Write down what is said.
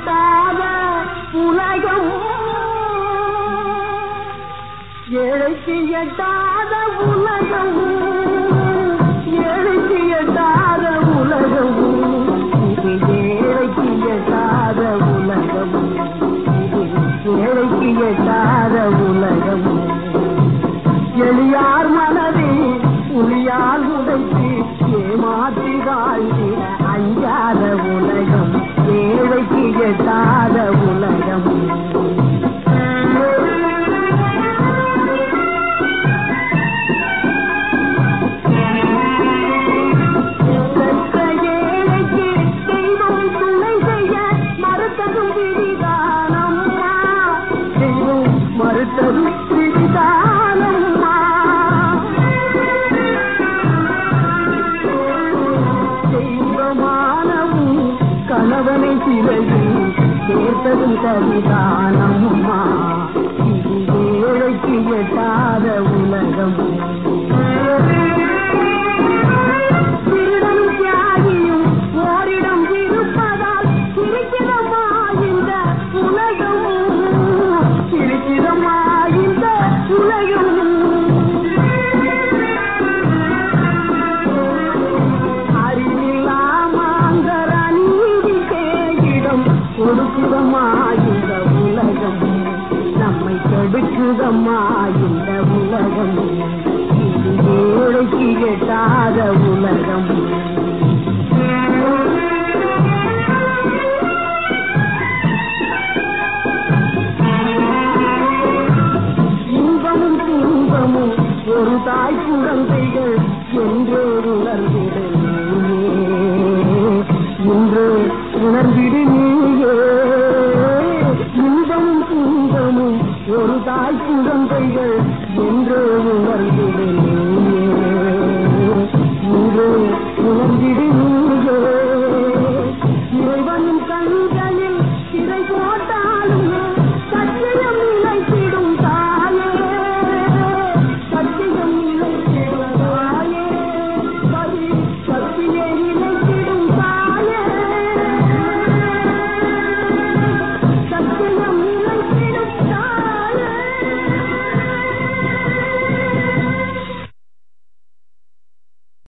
எட்டாத உலகம் ஏழைக்கு எட்டாத உலகம் ஏழைக்கு எட்டாத உலகம் இது ஏழைக்கு எட்டாத உலகம் இது ஏழைக்கு எட்டாத உலகம் எளியார் மனதை புலியால் உடைத்து ஏமாற்றி வாழ்கிற அஞ்சாத உலகம் ஏழைக்கு எட்டாத உலகம் பெற்ற ஏழைக்கு தெய்வம் துணை செய்ய மறுத்ததும் விதிதானம்மா தெய்வம் மறுத்ததும் விதிதானம்மா தெய்வமானவும் கணவனை சிறையில் சேர்த்ததும் கவிதானம்மா இது ஏழைக்கு எட்டாத உலகம் திருடனும் தியாகியும் ஓரிடம் இருப்பதால் சிரிக்கிறமா இந்த உலகம் சிரிக்கிறமா இந்த உலகம் அறிவில்லாமாந்தர நீதி தேகிடம் கொடுக்குதம்மா இந்த உலகம் நம்மை கெடுக்குதம்மா